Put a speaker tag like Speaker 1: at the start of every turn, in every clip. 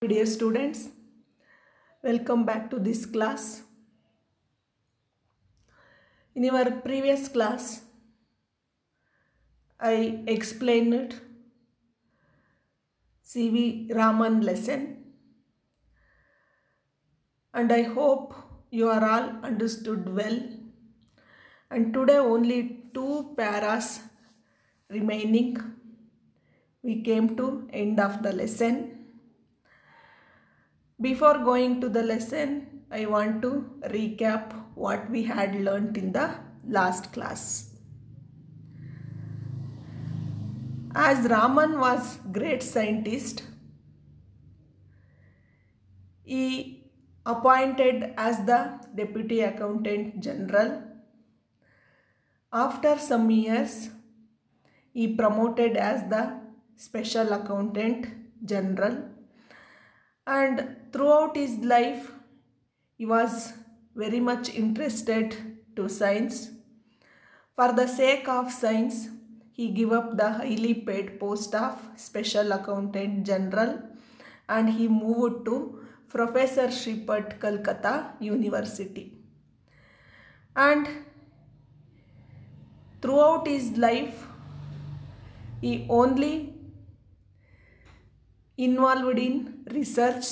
Speaker 1: Dear students, welcome back to this class. In our previous class, I explained CV Raman lesson and I hope you are all understood well. And today only two paras remaining. We came to end of the lesson. Before going to the lesson, I want to recap what we had learnt in the last class. As Raman was great scientist, he appointed as the deputy accountant general. After some years, he promoted as the special accountant general and throughout his life he was very much interested to science for the sake of science he gave up the highly paid post of special accountant general and he moved to professorship at calcutta university and throughout his life he only involved in research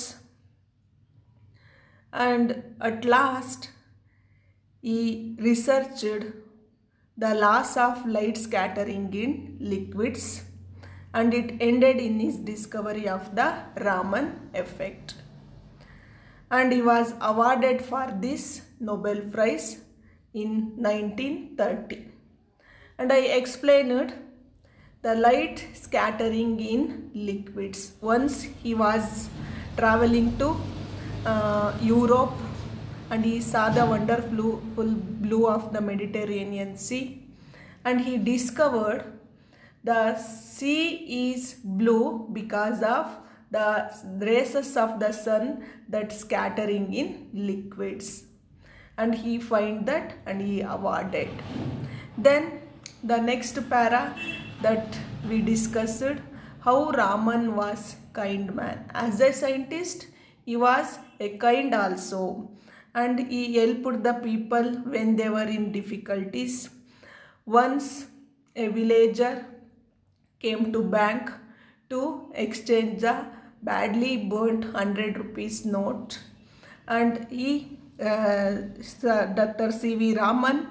Speaker 1: and at last he researched the laws of light scattering in liquids and it ended in his discovery of the Raman effect and he was awarded for this Nobel Prize in 1930 and I explained the light scattering in liquids. Once he was traveling to uh, Europe and he saw the wonderful blue of the Mediterranean Sea and he discovered the sea is blue because of the rays of the sun that scattering in liquids and he find that and he awarded then the next para that we discussed how Raman was kind man. As a scientist, he was a kind also and he helped the people when they were in difficulties. Once a villager came to bank to exchange the badly burnt 100 rupees note and he uh, Dr. C.V. Raman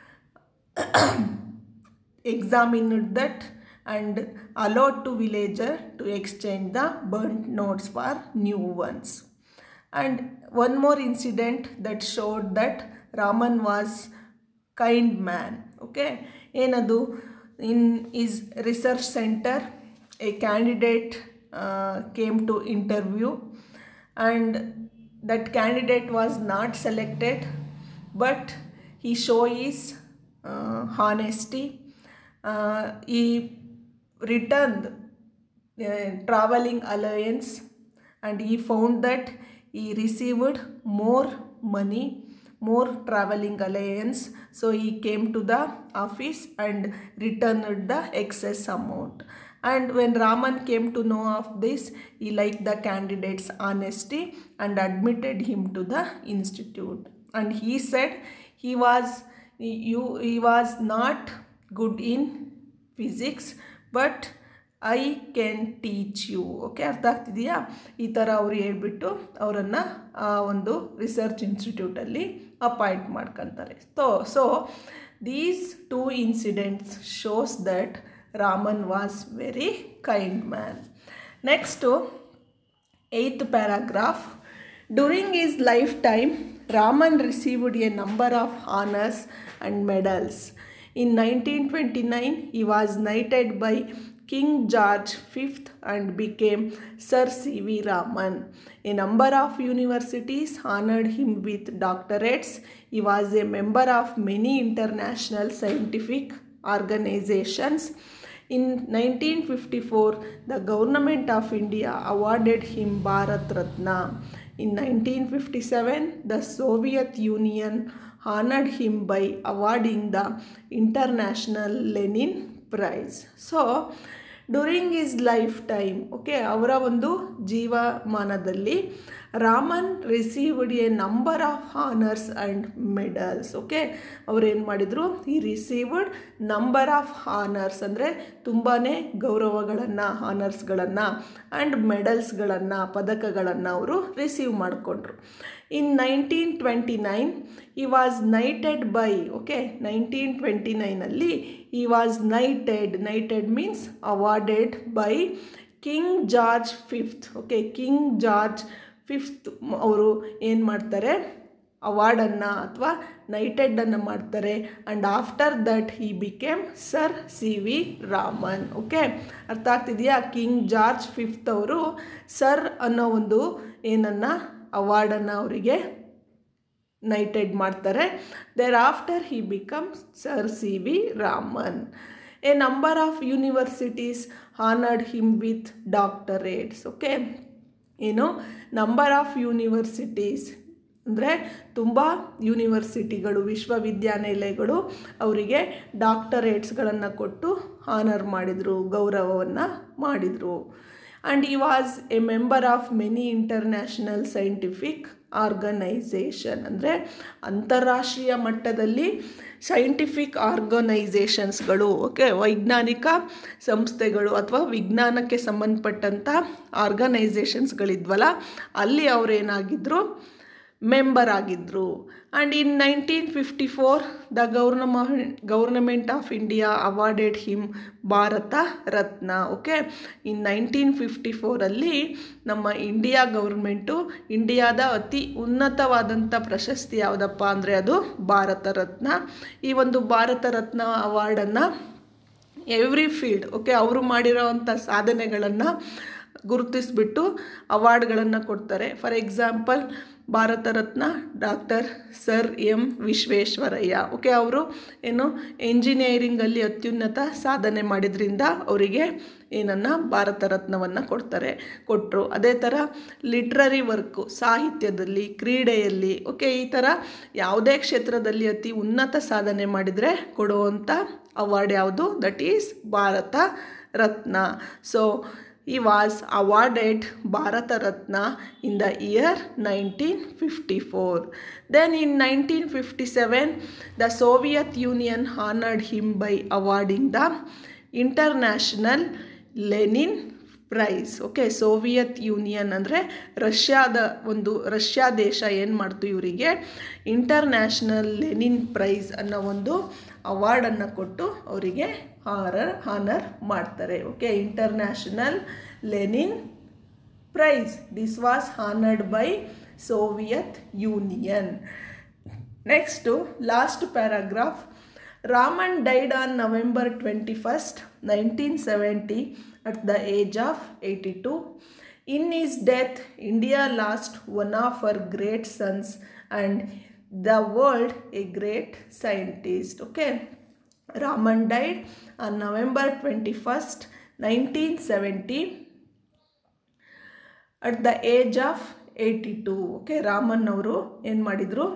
Speaker 1: examined that and allowed to villager to exchange the burnt notes for new ones. And one more incident that showed that Raman was kind man. Okay, ಏನದು in his research center a candidate uh, came to interview and that candidate was not selected but he show his uh, honesty uh, he returned uh, traveling allowance and he found that he received more money more traveling allowance so he came to the office and returned the excess amount and when raman came to know of this he liked the candidate's honesty and admitted him to the institute and he said he was you he was not good in physics but I can teach you okay ಅರ್ಥ ಆಗ್ತಿದೆಯಾ ಈ ಥರ ಅವ್ರು ಹೇಳ್ಬಿಟ್ಟು ಅವರನ್ನು ಆ ಒಂದು research ಇನ್ಸ್ಟಿಟ್ಯೂಟಲ್ಲಿ ಅಪಾಯಿಂಟ್ ಮಾಡ್ಕೊತಾರೆ so so these two incidents shows that Raman was very kind man next eighth paragraph during his life time Raman received a number of honours and medals In 1929, he was knighted by King George V and became Sir C.V. Raman. A number of universities honored him with doctorates. He was a member of many international scientific organizations. In 1954, the government of India awarded him Bharat Ratna. In 1957, the Soviet Union honored him by awarding the International Lenin Prize. So, during his life time okay ಅವರ ಒಂದು ಜೀವಮಾನದಲ್ಲಿ Raman received a number of honours and medals okay ಅವ್ರೇನು ಮಾಡಿದರು ಈ received number of honours ಅಂದರೆ ತುಂಬಾ ಗೌರವಗಳನ್ನು ಹಾನರ್ಸ್ಗಳನ್ನು and ಮೆಡಲ್ಸ್ಗಳನ್ನು ಪದಕಗಳನ್ನು ಅವರು ರಿಸೀವ್ ಮಾಡಿಕೊಂಡ್ರು in nineteen twenty nine he was knighted by okay nineteen twenty ನೈನಲ್ಲಿ he was knighted knighted means awarded by King George fifth okay King George fifth ಅವರು ಏನು ಮಾಡ್ತಾರೆ ಅವಾರ್ಡನ್ನು ಅಥವಾ ನೈಟೆಡನ್ನು ಮಾಡ್ತಾರೆ and after that he became sir C V Raman okay ಅರ್ಥ ಆಗ್ತಿದೆಯಾ ಕಿಂಗ್ ಜಾರ್ಜ್ ಫಿಫ್ತ್ ಅವರು ಸರ್ ಅನ್ನೋ ಒಂದು ಏನನ್ನು ಅವಾರ್ಡನ್ನು ಅವರಿಗೆ ನೈಟೆಡ್ ಮಾಡ್ತಾರೆ there after he becomes sir C V Raman A number of universities honoured him with doctorates okay ಏನು ನಂಬರ್ ಆಫ್ ಯೂನಿವರ್ಸಿಟೀಸ್ ಅಂದರೆ ತುಂಬ ಯೂನಿವರ್ಸಿಟಿಗಳು ವಿಶ್ವವಿದ್ಯಾನಿಲಯಗಳು ಅವರಿಗೆ ಡಾಕ್ಟರೇಟ್ಸ್ಗಳನ್ನು ಕೊಟ್ಟು ಹಾನರ್ ಮಾಡಿದರು ಗೌರವವನ್ನು ಮಾಡಿದರು and he was a member of many international scientific organisation ಅಂದರೆ ಅಂತಾರಾಷ್ಟ್ರೀಯ ಮಟ್ಟದಲ್ಲಿ ಸೈಂಟಿಫಿಕ್ ಆರ್ಗನೈಸೇಷನ್ಸ್ಗಳು ಓಕೆ ವೈಜ್ಞಾನಿಕ ಸಂಸ್ಥೆಗಳು ಅಥವಾ ವಿಜ್ಞಾನಕ್ಕೆ ಸಂಬಂಧಪಟ್ಟಂಥ ಆರ್ಗನೈಸೇಷನ್ಸ್ಗಳಿದ್ವಲ್ಲ ಅಲ್ಲಿ ಅವರೇನಾಗಿದ್ದರು ಮೆಂಬರ್ ಆಗಿದ್ದರು and in nineteen fifty four the govern government of India awarded him Bharat Ratna okay in nineteen fifty ಫೋರಲ್ಲಿ ನಮ್ಮ ಇಂಡಿಯಾ ಗೌರ್ಮೆಂಟು ಇಂಡಿಯಾದ ಅತಿ ಉನ್ನತವಾದಂಥ ಪ್ರಶಸ್ತಿ ಯಾವುದಪ್ಪ ಅಂದರೆ ಅದು ಭಾರತ ರತ್ನ ಈ ಒಂದು ಭಾರತ ರತ್ನ ಅವಾರ್ಡನ್ನು ಎವ್ರಿ ಫೀಲ್ಡ್ ಓಕೆ ಅವರು ಮಾಡಿರೋವಂಥ ಸಾಧನೆಗಳನ್ನು ಗುರುತಿಸ್ಬಿಟ್ಟು ಅವಾರ್ಡ್ಗಳನ್ನು ಕೊಡ್ತಾರೆ for example Bharat Ratna doctor sir M Visvesvaraya okay ಅವರು ಏನು ಎಂಜಿನಿಯರಿಂಗಲ್ಲಿ ಅತ್ಯುನ್ನತ ಸಾಧನೆ ಮಾಡಿದ್ರಿಂದ ಅವರಿಗೆ ಏನನ್ನು ಭಾರತ ರತ್ನವನ್ನು ಕೊಡ್ತಾರೆ ಕೊಟ್ಟರು ಅದೇ ಥರ ಲಿಟ್ರರಿ ವರ್ಕು ಸಾಹಿತ್ಯದಲ್ಲಿ ಕ್ರೀಡೆಯಲ್ಲಿ ಓಕೆ ಈ ಥರ ಯಾವುದೇ ಕ್ಷೇತ್ರದಲ್ಲಿ ಅತಿ ಉನ್ನತ ಸಾಧನೆ ಮಾಡಿದರೆ ಕೊಡುವಂಥ ಅವಾರ್ಡ್ ಯಾವುದು that is Bharat Ratna so he was awarded Bharata Ratna in the year 1954. Then in 1957, the Soviet Union honored him by awarding the International Lenin prize okay Soviet Union ಅಂದರೆ ರಷ್ಯಾದ ಒಂದು ರಷ್ಯಾ ದೇಶ ಏನು ಮಾಡ್ತು ಇವರಿಗೆ ಇಂಟರ್ನ್ಯಾಷನಲ್ ಲೆನಿನ್ ಪ್ರೈಸ್ ಅನ್ನೋ ಒಂದು ಅವಾರ್ಡನ್ನು ಕೊಟ್ಟು ಅವರಿಗೆ ಹಾರರ್ ಹಾನರ್ ಮಾಡ್ತಾರೆ okay international Lenin prize this was honoured by Soviet Union next last paragraph Raman died on November twenty first nineteen seventy at the age of 82. In his death, India lost one of her great sons and the world a great scientist. Okay. Raman died on November 21st, 1970 at the age of 82. Okay Raman ಅವರು ಏನು ಮಾಡಿದರು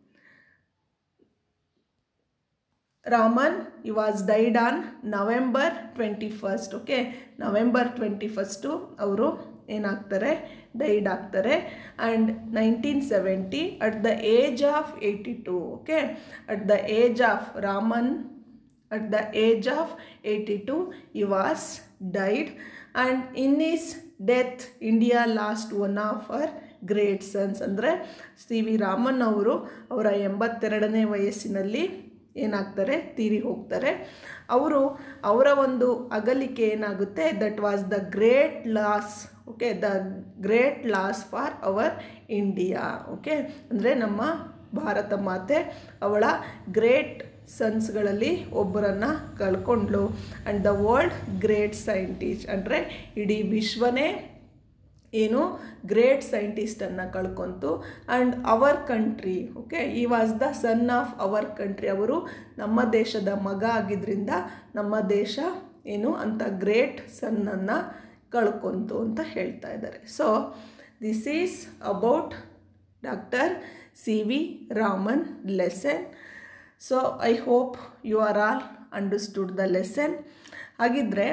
Speaker 1: Raman he was died on November twenty first okay November twenty first ಅವರು ಏನಾಗ್ತಾರೆ died ಆಗ್ತಾರೆ and nineteen seventy at the age of eighty two okay at the age of Raman at the age of eighty two he was died and in his death India lost one of our great sons ಅಂದರೆ C V Raman ಅವರು ಅವರ ಎಂಬತ್ತೆರಡನೇ ವಯಸ್ಸಿನಲ್ಲಿ ಏನಾಗ್ತಾರೆ ತೀರಿ ಹೋಗ್ತಾರೆ ಅವರು ಅವರ ಒಂದು ಅಗಲಿಕೆ ಏನಾಗುತ್ತೆ that was the great loss okay the great loss for our India okay ಅಂದರೆ ನಮ್ಮ ಭಾರತ ಮಾತೆ ಅವಳ ಗ್ರೇಟ್ ಸನ್ಸ್ಗಳಲ್ಲಿ ಒಬ್ಬರನ್ನು ಕಳ್ಕೊಂಡ್ಲು and the world great scientist ಅಂದರೆ ಇಡೀ ವಿಶ್ವನೇ ಏನು ಗ್ರೇಟ್ ಸೈಂಟಿಸ್ಟನ್ನು ಕಳ್ಕೊಂತು and our country okay he was the son of our country ಅವರು ನಮ್ಮ ದೇಶದ ಮಗ ಆಗಿದ್ದರಿಂದ ನಮ್ಮ ದೇಶ ಏನು ಅಂತ ಗ್ರೇಟ್ ಸನ್ನನ್ನು ಕಳ್ಕೊಂತು ಅಂತ ಹೇಳ್ತಾ ಇದ್ದಾರೆ so this is about doctor C V Raman lesson so I hope you are all understood the lesson ಹಾಗಿದ್ದರೆ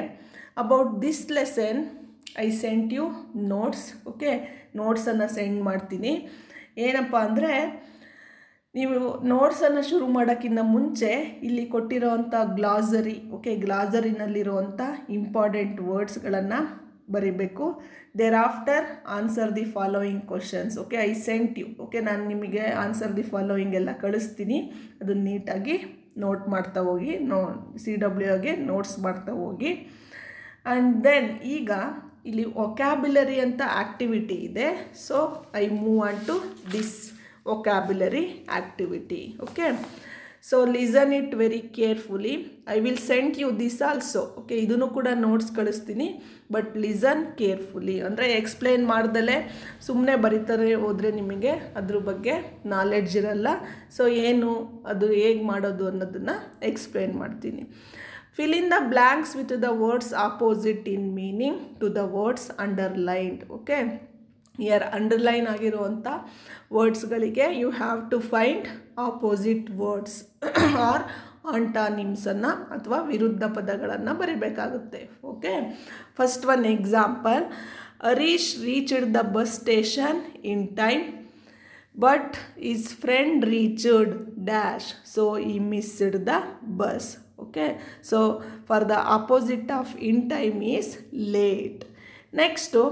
Speaker 1: about this lesson I sent you notes okay ನೋಟ್ಸನ್ನು ಸೆಂಡ್ ಮಾಡ್ತೀನಿ ಏನಪ್ಪ ಅಂದರೆ ನೀವು ನೋಟ್ಸನ್ನು ಶುರು ಮಾಡೋಕ್ಕಿಂತ ಮುಂಚೆ ಇಲ್ಲಿ ಕೊಟ್ಟಿರೋವಂಥ ಗ್ಲಾಸರಿ ಓಕೆ ಗ್ಲಾಸರಿನಲ್ಲಿರುವಂಥ ಇಂಪಾರ್ಟೆಂಟ್ ವರ್ಡ್ಸ್ಗಳನ್ನು ಬರಿಬೇಕು there after answer the following questions okay I sent you okay ನಾನು ನಿಮಗೆ ಆನ್ಸರ್ ದಿ ಫಾಲೋಯಿಂಗ್ ಎಲ್ಲ ಕಳಿಸ್ತೀನಿ ಅದನ್ನು ನೀಟಾಗಿ ನೋಟ್ ಮಾಡ್ತಾ ಹೋಗಿ ನೋ ಸಿ ಡಬ್ಲ್ಯೂಗೆ ನೋಟ್ಸ್ ಮಾಡ್ತಾ ಹೋಗಿ ಆ್ಯಂಡ್ ದೆನ್ ಈಗ ಇಲ್ಲಿ ಒಕ್ಯಾಬ್ಯುಲರಿ ಅಂತ ಆ್ಯಕ್ಟಿವಿಟಿ ಇದೆ so I move on to this vocabulary activity okay so listen it very carefully I will send you this also okay ಇದನ್ನು ಕೂಡ ನೋಟ್ಸ್ ಕಳಿಸ್ತೀನಿ ಬಟ್ ಲಿಸನ್ ಕೇರ್ಫುಲಿ ಅಂದರೆ ಎಕ್ಸ್ಪ್ಲೇನ್ ಮಾಡ್ದಲೇ ಸುಮ್ಮನೆ ಬರೀತಾರೆ ಹೋದರೆ ನಿಮಗೆ ಅದ್ರ ಬಗ್ಗೆ ನಾಲೆಡ್ಜ್ ಇರಲ್ಲ ಸೊ ಏನು ಅದು ಹೇಗೆ ಮಾಡೋದು ಅನ್ನೋದನ್ನು ಎಕ್ಸ್ಪ್ಲೇನ್ ಮಾಡ್ತೀನಿ fill in the blanks with the words opposite in meaning to the words underlined okay here underline ಆಗಿರುವಂಥ ವರ್ಡ್ಸ್ಗಳಿಗೆ you have to find opposite words or ಆಂಟಾನಿಮ್ಸನ್ನು ಅಥವಾ ವಿರುದ್ಧ ಪದಗಳನ್ನು ಬರಿಬೇಕಾಗುತ್ತೆ okay first one example Harish reached the bus station in time but his friend reached dash so he missed the bus okay so for the opposite of in time is late next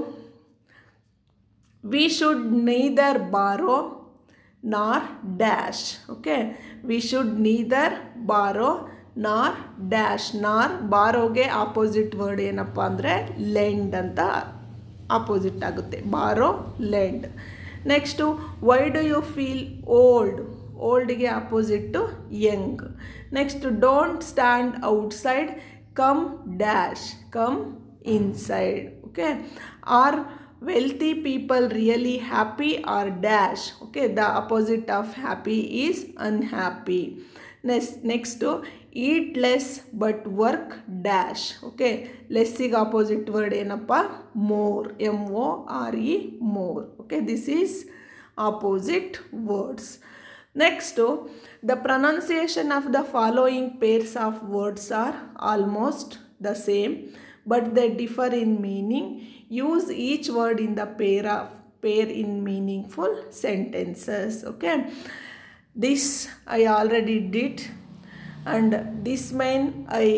Speaker 1: we should neither borrow nor dash okay we should neither borrow nor dash nor ಬಾರೋಗೆ opposite word ಏನಪ್ಪ ಅಂದರೆ lend ಅಂತ opposite ಆಗುತ್ತೆ borrow lend next why do you feel old ಓಲ್ಡ್ಗೆ opposite young next don't stand outside come dash come inside okay or wealthy people really happy or dash okay the opposite of happy is unhappy next next to eat less but work dash okay less ig opposite word ಏನಪ್ಪ more m o r e more okay this is opposite words next the pronunciation of the following pairs of words are almost the same but they differ in meaning use each word in the pair of pair in meaningful sentences okay this i already did and this main i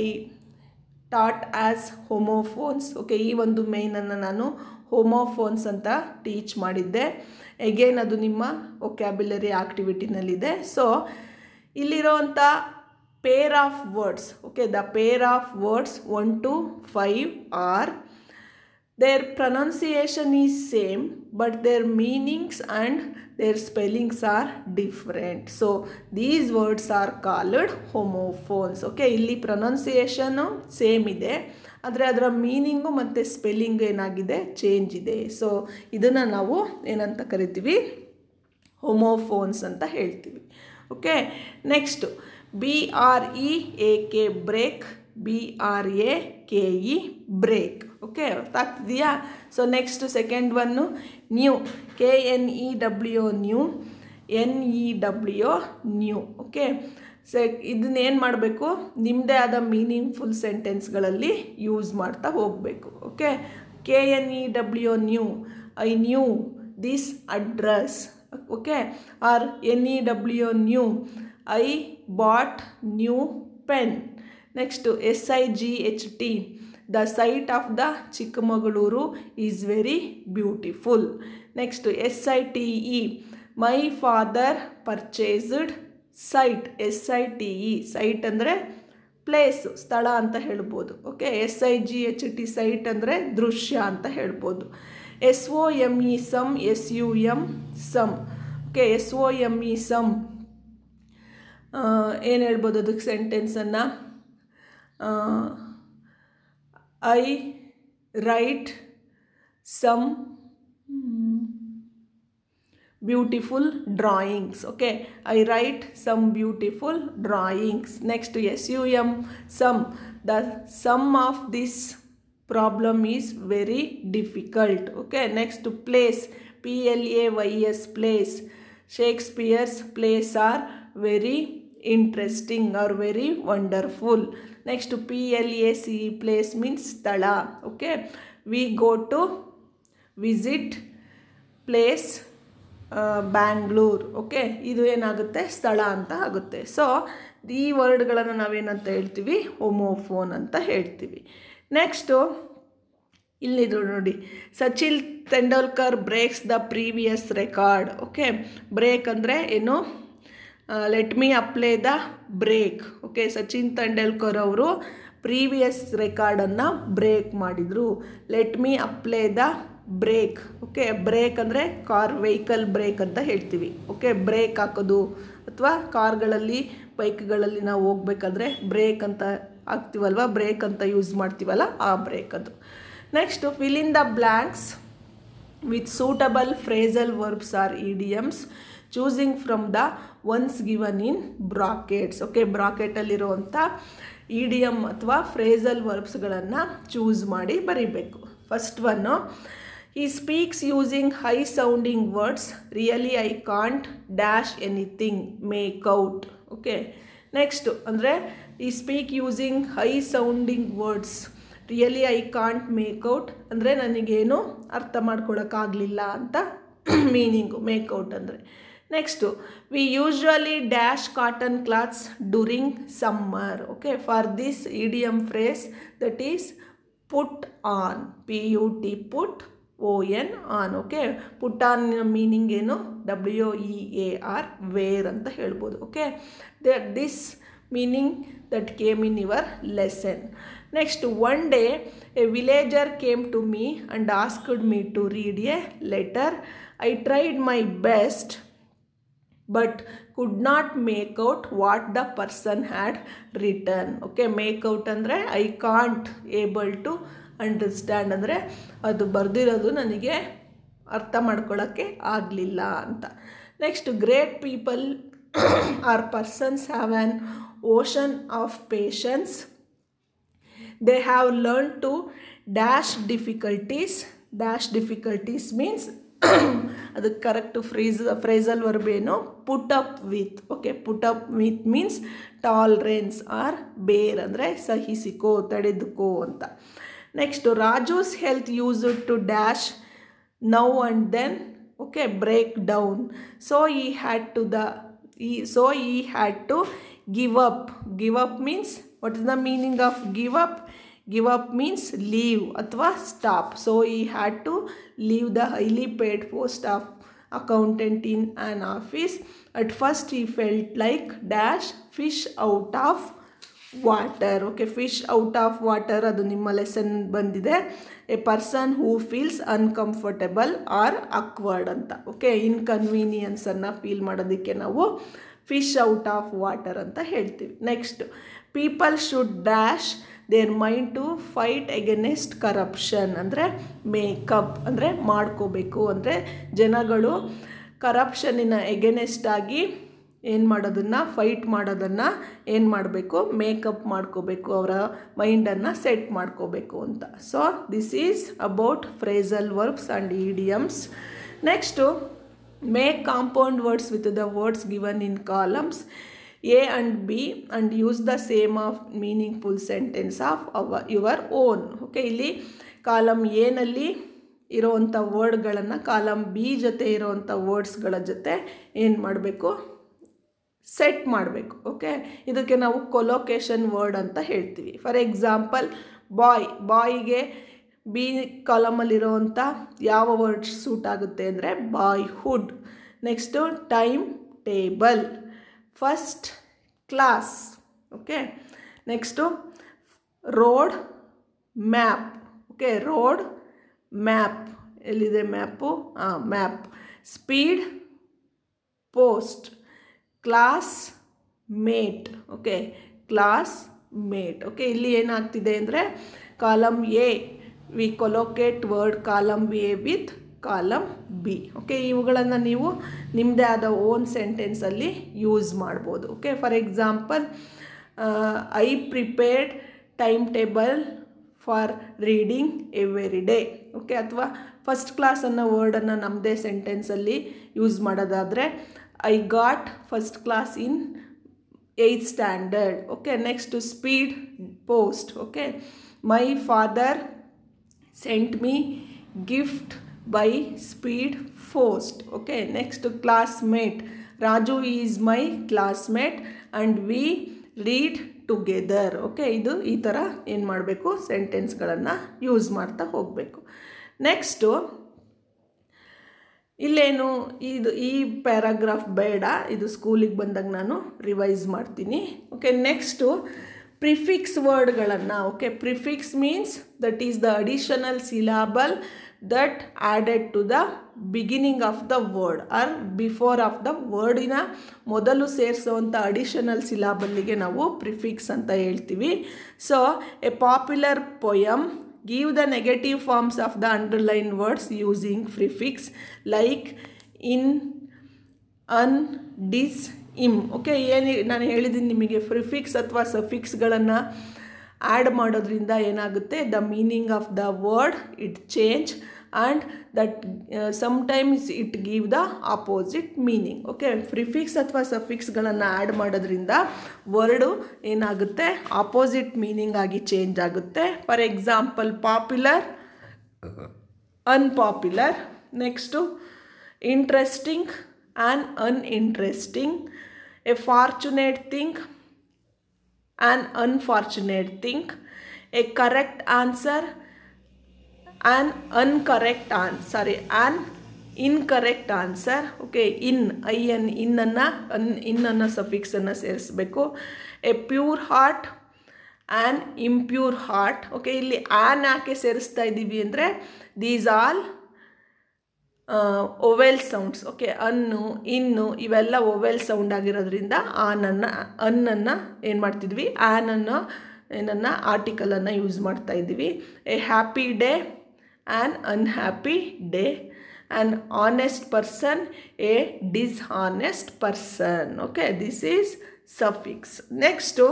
Speaker 1: taught as homophones okay ಈ ಒಂದು ಮೇಯ್ನನ್ನು ನಾನು homophones ಅಂತ teach ಮಾಡಿದ್ದೆ again ಅದು ನಿಮ್ಮ vocabulary ಆಕ್ಟಿವಿಟಿನಲ್ಲಿದೆ so ಇಲ್ಲಿರೋವಂಥ pair of words okay the pair of words 1 to 5 are their pronunciation is same but their meanings and their spellings are different so these words are called homophones okay ಇಲ್ಲಿ ಪ್ರೊನೌನ್ಸಿಯೇಷನು same ಇದೆ ಆದರೆ ಅದರ meaning ಮತ್ತು spelling ಏನಾಗಿದೆ change ಇದೆ so ಇದನ್ನು ನಾವು ಏನಂತ ಕರಿತೀವಿ ಹೋಮೋಫೋನ್ಸ್ ಅಂತ ಹೇಳ್ತೀವಿ okay next B R E A K break B R A K E brake okay ಅರ್ಥ ಆಗ್ತಿದೆಯಾ so next second one new K N E W knew N E W new okay so ಇದನ್ನೇನು ಮಾಡಬೇಕು ನಿಮ್ಮದೇ ಆದ meaningful ಸೆಂಟೆನ್ಸ್ಗಳಲ್ಲಿ use ಮಾಡ್ತಾ ಹೋಗಬೇಕು okay K N E W new I knew this address okay or N E W new I bought new pen next S I G H T the sight of the Chikkamagaluru is very beautiful next S I T E my father purchased site S I T E site ಅಂದರೆ place ಸ್ಥಳ ಅಂತ ಹೇಳ್ಬೋದು okay S I G H T sight ಅಂದರೆ ದೃಶ್ಯ ಅಂತ ಹೇಳ್ಬೋದು S O M E some S U M sum okay S O M E some ಏನು ಹೇಳ್ಬೋದು ಅದಕ್ಕೆ ಸೆಂಟೆನ್ಸನ್ನು I write some beautiful drawings okay I write some beautiful drawings next S U M sum the sum of this problem is very difficult okay next plays P L A Y S plays Shakespeare's plays are very interesting are very wonderful next P L A C place means ಸ್ಥಳ okay we go to visit place Bangalore okay ಇದು ಏನಾಗುತ್ತೆ ಸ್ಥಳ ಅಂತ ಆಗುತ್ತೆ so ಈ ವರ್ಡ್ಗಳನ್ನು ನಾವೇನಂತ ಹೇಳ್ತೀವಿ homophone ಅಂತ ಹೇಳ್ತೀವಿ ನೆಕ್ಸ್ಟು ಇಲ್ಲಿದ್ರು ನೋಡಿ Sachin Tendulkar breaks the previous record okay break ಅಂದರೆ ಏನು let me apply the brake okay Sachin Tendulkar ಅವರು ಪ್ರೀವಿಯಸ್ ರೆಕಾರ್ಡನ್ನು ಬ್ರೇಕ್ ಮಾಡಿದರು let me apply the brake okay break ಅಂದರೆ ಕಾರ್ ವೆಹಿಕಲ್ ಬ್ರೇಕ್ ಅಂತ ಹೇಳ್ತೀವಿ ಓಕೆ ಬ್ರೇಕ್ ಹಾಕೋದು ಅಥವಾ ಕಾರ್ಗಳಲ್ಲಿ ಬೈಕ್ಗಳಲ್ಲಿ ನಾವು ಹೋಗ್ಬೇಕಾದ್ರೆ ಬ್ರೇಕ್ ಅಂತ ಹಾಕ್ತೀವಲ್ವ ಬ್ರೇಕ್ ಅಂತ ಯೂಸ್ ಮಾಡ್ತೀವಲ್ಲ ಆ ಬ್ರೇಕ್ ಅದು next fill in the blanks with suitable phrasal verbs or idioms choosing from the ones given in brackets okay ಬ್ರಾಕೆಟಲ್ಲಿರುವಂಥ ಇಡಿಯಮ್ ಅಥವಾ ಫ್ರೇಸಲ್ ವರ್ಬ್ಸ್ಗಳನ್ನು ಚೂಸ್ ಮಾಡಿ ಬರೀಬೇಕು first one he speaks using high sounding words really I can't dash anything make out okay next ಅಂದರೆ he speak using high sounding words really I can't make out ಅಂದರೆ ನನಗೇನು ಅರ್ಥ ಮಾಡ್ಕೊಳಕ್ಕಾಗಲಿಲ್ಲ ಅಂತ ಮೀನಿಂಗು ಮೇಕ್ಔಟ್ ಅಂದರೆ next V usually dash cotton clothes during summer okay for this idiom phrase that is put on P U T put O N on okay put on meaning ಏನು W E A R wear ಅಂತ ಹೇಳ್ಬೋದು okay the this meaning that came in your lesson next one day a villager came to me and asked me to read a letter I tried my best but could not make out what the person had return okay make out ಅಂದರೆ I can't able to understand ಅಂದರೆ ಅದು ಬರೆದಿರೋದು ನನಗೆ ಅರ್ಥ ಮಾಡ್ಕೊಳ್ಳೋಕ್ಕೆ ಆಗಲಿಲ್ಲ ಅಂತ next great people or persons have an ocean of patience they have learn to dash difficulties dash difficulties means ಅದಕ್ಕೆ ಕರೆಕ್ಟ್ ಫ್ರೀಸ್ ಫ್ರೇಸಲ್ ವರ್ಬ್ ಏನು put up with okay put up with means tolerance or bear ಅಂದರೆ ಸಹಿಸಿಕೋ ತಡೆದುಕೋ ಅಂತ next Raju's health used to dash now and then okay break down so he had to the he so he had to give up give up means what is the meaning of give up give up means leave ಅಥವಾ stop so he had to leave the highly paid post of accountant in an office at first he felt like dash fish out of water okay fish out of water ಅದು ನಿಮ್ಮ lesson ಬಂದಿದೆ a person who feels uncomfortable or awkward ಅಂತ okay ಇನ್ಕನ್ವೀನಿಯನ್ಸನ್ನು feel ಮಾಡೋದಕ್ಕೆ ನಾವು fish out of water ಅಂತ ಹೇಳ್ತೀವಿ next people should dash their mind to fight against corruption ಅಂದರೆ makeup ಅಂದರೆ ಮಾಡ್ಕೋಬೇಕು ಅಂದರೆ ಜನಗಳು ಕರಪ್ಷನಿನ ಎಗೆನೆಸ್ಟ್ ಆಗಿ ಏನು ಮಾಡೋದನ್ನು ಫೈಟ್ ಮಾಡೋದನ್ನು ಏನು ಮಾಡಬೇಕು ಮೇಕಪ್ ಮಾಡ್ಕೋಬೇಕು ಅವರ ಮೈಂಡನ್ನು ಸೆಟ್ ಮಾಡ್ಕೋಬೇಕು ಅಂತ so this is about phrasal verbs and idioms next make compound words with the words given in columns A and B and use the same of meaningful sentence of our your own okay ಇಲ್ಲಿ column ಎನಲ್ಲಿ ಇರೋವಂಥ ವರ್ಡ್ಗಳನ್ನು column B ಜೊತೆ ಇರೋವಂಥ ವರ್ಡ್ಸ್ಗಳ ಜೊತೆ ಏನು ಮಾಡಬೇಕು set ಮಾಡಬೇಕು ಓಕೆ ಇದಕ್ಕೆ ನಾವು ಕೊಲೊಕೇಶನ್ ವರ್ಡ್ ಅಂತ ಹೇಳ್ತೀವಿ ಫಾರ್ ಎಕ್ಸಾಂಪಲ್ ಬಾಯ್ ಬಾಯ್ಗೆ ಬಿ ಕಾಲಮಲ್ಲಿರೋವಂಥ ಯಾವ ವರ್ಡ್ ಸೂಟ್ ಆಗುತ್ತೆ ಅಂದರೆ boyhood next timetable first class okay next road map okay road map ಎಲ್ಲಿದೆ ಮ್ಯಾಪು ಹಾಂ map speed post classmate okay classmate okay ಇಲ್ಲಿ ಏನಾಗ್ತಿದೆ ಅಂದರೆ column A we collocate word column A with column B okay ಇವುಗಳನ್ನು ನೀವು ನಿಮ್ಮದೇ ಆದ own ಸೆಂಟೆನ್ಸಲ್ಲಿ ಯೂಸ್ ಮಾಡ್ಬೋದು okay for example I prepared time table for reading every day okay ಅಥವಾ ಫಸ್ಟ್ ಕ್ಲಾಸ್ ಅನ್ನೋ ವರ್ಡನ್ನು ನಮ್ಮದೇ ಸೆಂಟೆನ್ಸಲ್ಲಿ ಯೂಸ್ ಮಾಡೋದಾದರೆ I got first class in eighth standard okay next speed post okay my father sent me gift by speed post okay next classmate Raju is my classmate and we read together okay ಇದು ಈ ಥರ ಏನು ಮಾಡಬೇಕು ಸೆಂಟೆನ್ಸ್ಗಳನ್ನು use ಮಾಡ್ತಾ ಹೋಗಬೇಕು next ಇಲ್ಲೇನು ಇದು ಈ ಪ್ಯಾರಾಗ್ರಾಫ್ ಬೇಡ ಇದು ಸ್ಕೂಲಿಗೆ ಬಂದಾಗ ನಾನು ರಿವೈಸ್ ಮಾಡ್ತೀನಿ ಓಕೆ ನೆಕ್ಸ್ಟು ಪ್ರಿಫಿಕ್ಸ್ ವರ್ಡ್ಗಳನ್ನು okay prefix means that is the additional syllable that added to the beginning of the word or before of the ವರ್ಡಿನ ಮೊದಲು ಸೇರಿಸುವಂಥ ಅಡಿಷನಲ್ ಸಿಲಾಬಲ್ಲಿಗೆ ನಾವು ಪ್ರಿಫಿಕ್ಸ್ ಅಂತ ಹೇಳ್ತೀವಿ so a popular poem give the negative forms of the underlined words using prefix like in un dis im okay ಏನು ನಾನು ಹೇಳಿದ್ದೀನಿ ನಿಮಗೆ ಪ್ರಿಫಿಕ್ಸ್ ಅಥವಾ ಸಫಿಕ್ಸ್ಗಳನ್ನು ಆ್ಯಡ್ ಮಾಡೋದ್ರಿಂದ ಏನಾಗುತ್ತೆ the meaning of the word it change and that sometimes it give the opposite meaning okay prefix ಅಥವಾ ಸಫಿಕ್ಸ್ಗಳನ್ನು ಆ್ಯಡ್ ಮಾಡೋದ್ರಿಂದ ವರ್ಡು ಏನಾಗುತ್ತೆ ಆಪೋಸಿಟ್ ಮೀನಿಂಗ್ ಆಗಿ ಚೇಂಜ್ ಆಗುತ್ತೆ for example popular unpopular next interesting and uninteresting a fortunate thing an unfortunate thing a correct answer an uncorrect an sorry an incorrect answer okay in I N ಇನ್ನನ್ನು un ಇನ್ನನ್ನು ಸಫಿಕ್ಸನ್ನು ಸೇರಿಸ್ಬೇಕು a pure heart an impure heart okay ಇಲ್ಲಿ an ಯಾಕೆ ಸೇರಿಸ್ತಾ ಇದ್ದೀವಿ ಅಂದರೆ these all vowel sounds okay ಅನ್ನು ಇನ್ನು ಇವೆಲ್ಲ ಒವೆಲ್ ಸೌಂಡ್ ಆಗಿರೋದ್ರಿಂದ ಆನನ್ನು ಅನ್ನನ್ನು ಏನು ಮಾಡ್ತಿದ್ವಿ ಆ್ಯನನ್ನು ಏನನ್ನು ಆರ್ಟಿಕಲನ್ನು ಯೂಸ್ ಮಾಡ್ತಾ ಇದ್ದೀವಿ a happy day an unhappy day an honest person a dishonest person okay this is suffix next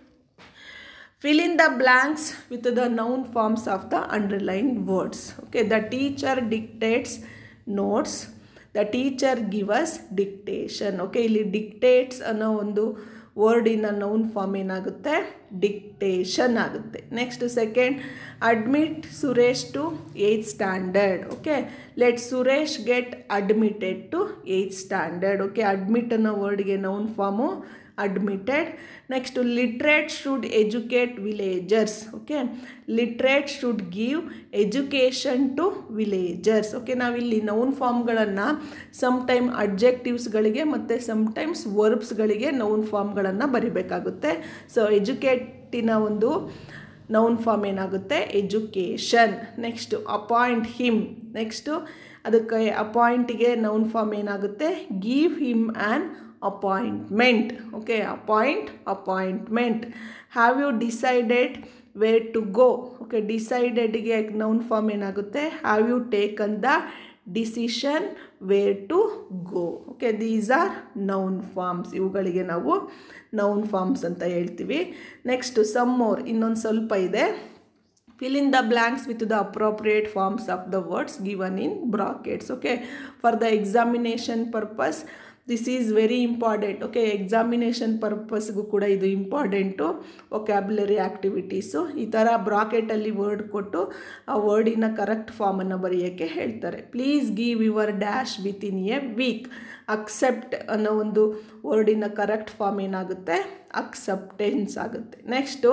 Speaker 1: fill in the blanks with the noun forms of the underlined words okay the teacher dictates notes the teacher give us dictation okay ಇಲ್ಲಿ dictates ಅನ್ನೋ ಒಂದು ವರ್ಡಿನ noun form ಏನಾಗುತ್ತೆ dictation ಆಗುತ್ತೆ next second admit Suresh to eighth standard okay let Suresh get admitted to eighth standard okay admit ಅನ್ನೋ ವರ್ಡ್ಗೆ noun form admitted next literate should educate villagers okay literate should give education to villagers okay ನಾವಿಲ್ಲಿ noun ಫಾರ್ಮ್ಗಳನ್ನು sometime ಅಡ್ಜೆಕ್ಟಿವ್ಸ್ಗಳಿಗೆ ಮತ್ತು sometimes ವರ್ಬ್ಸ್ಗಳಿಗೆ noun ಫಾರ್ಮ್ಗಳನ್ನು ಬರಿಬೇಕಾಗುತ್ತೆ so ಎಜುಕೇಟಿನ ಒಂದು ನೌನ್ ಫಾರ್ಮ್ ಏನಾಗುತ್ತೆ education next appoint him next ಅದಕ್ಕೆ ಅಪಾಯಿಂಟಿಗೆ ನೌನ್ ಫಾರ್ಮ್ ಏನಾಗುತ್ತೆ give him an appointment okay appoint appointment have you decided where to go okay ಡಿಸೈಡೆಡ್ಗೆ ನೌನ್ ಫಾರ್ಮ್ ಏನಾಗುತ್ತೆ have you taken the decision where to go okay these are noun forms ಇವುಗಳಿಗೆ ನಾವು noun forms ಅಂತ ಹೇಳ್ತೀವಿ next some more ಇನ್ನೊಂದು ಸ್ವಲ್ಪ ಇದೆ fill in the blanks with the appropriate forms of the words given in brackets okay for the examination purpose this is very important okay examination ಪರ್ಪಸ್ಗೂ ಕೂಡ ಇದು ಇಂಪಾರ್ಟೆಂಟು ಒಕ್ಯಾಬ್ಯುಲರಿ ಆ್ಯಕ್ಟಿವಿಟೀಸು ಈ ಥರ ಬ್ರಾಕೆಟಲ್ಲಿ word ಕೊಟ್ಟು ಆ ವರ್ಡಿನ ಕರೆಕ್ಟ್ ಫಾರ್ಮನ್ನು ಬರೆಯೋಕ್ಕೆ ಹೇಳ್ತಾರೆ please give your dash within a week accept ಅನ್ನೋ ಒಂದು ವರ್ಡಿನ ಕರೆಕ್ಟ್ ಫಾರ್ಮ್ ಏನಾಗುತ್ತೆ ಅಕ್ಸೆಪ್ಟೆನ್ಸ್ ಆಗುತ್ತೆ next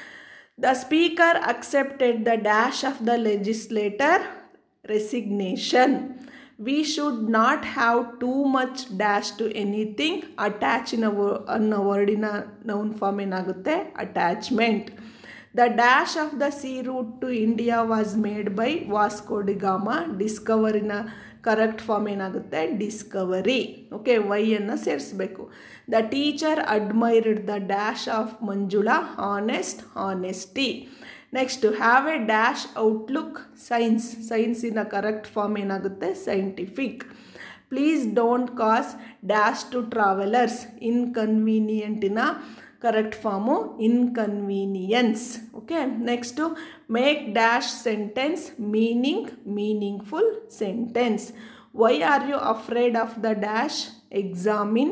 Speaker 1: the speaker accepted the dash of the legislator resignation we should not have too much dash to anything attach in ಅನ್ನೋ ವರ್ಡಿನ noun form ಏನಾಗುತ್ತೆ attachment the dash of the sea route to India was made by Vasco da Gama ಡಿಸ್ಕವರಿನ correct form ಏನಾಗುತ್ತೆ discovery okay ವೈಯನ್ನು ಸೇರಿಸ್ಬೇಕು the teacher admired the dash of Manjula honest honesty next have a dash outlook science ಸೈನ್ಸಿನ correct form ಏನಾಗುತ್ತೆ scientific please don't cause dash to travellers ಇನ್ಕನ್ವೀನಿಯಂಟಿನ correct form inconvenience okay next make dash sentence meaning meaningful sentence why are you afraid of the dash examine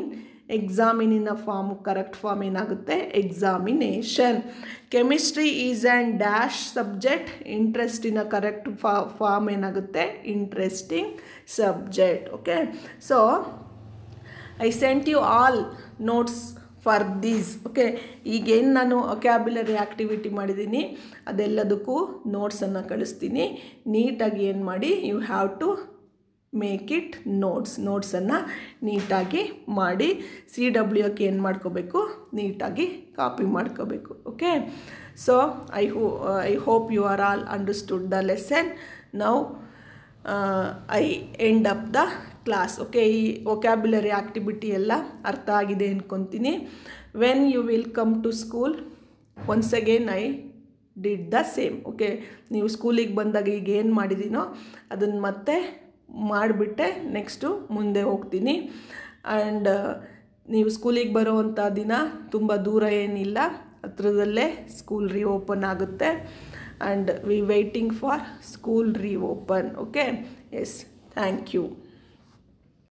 Speaker 1: ಎಕ್ಸಾಮಿನಿನ form correct form ಏನಾಗುತ್ತೆ examination chemistry is and dash subject ಇಂಟ್ರೆಸ್ಟಿನ correct ಫಾ form ಏನಾಗುತ್ತೆ interesting subject okay so I sent you all notes for these okay ಈಗೇನು ನಾನು vocabulary activity ಮಾಡಿದ್ದೀನಿ ಅದೆಲ್ಲದಕ್ಕೂ ನೋಟ್ಸನ್ನು ಕಳಿಸ್ತೀನಿ ನೀಟಾಗಿ ಏನು ಮಾಡಿ you have to make it notes ನೋಟ್ಸನ್ನು ನೀಟಾಗಿ ಮಾಡಿ ಸಿ ಡಬ್ಲ್ಯೂ ಎಕ್ಕೆ ಏನು ಮಾಡ್ಕೋಬೇಕು ನೀಟಾಗಿ ಕಾಪಿ ಮಾಡ್ಕೋಬೇಕು ಓಕೆ ಸೊ ಐ ಹೋ I hope you are all understood the lesson now I end up the class okay ಈ ಒಕ್ಯಾಬ್ಯುಲರಿ ಆ್ಯಕ್ಟಿವಿಟಿ ಎಲ್ಲ ಅರ್ಥ ಆಗಿದೆ ಅಂದ್ಕೊತೀನಿ when you will come to school once again I did the same okay ನೀವು ಸ್ಕೂಲಿಗೆ ಬಂದಾಗ ಈಗ ಏನು ಮಾಡಿದ್ದೀನೋ ಅದನ್ನು ಮತ್ತೆ ಮಾಡಿಬಿಟ್ಟೆ ನೆಕ್ಸ್ಟು ಮುಂದೆ ಹೋಗ್ತೀನಿ ಆ್ಯಂಡ್ ನೀವು ಸ್ಕೂಲಿಗೆ ಬರೋವಂಥ ದಿನ ತುಂಬ ದೂರ ಏನಿಲ್ಲ ಹತ್ರದಲ್ಲೇ ಸ್ಕೂಲ್ ರೀಓಪನ್ ಆಗುತ್ತೆ and we waiting for school reopen okay yes thank you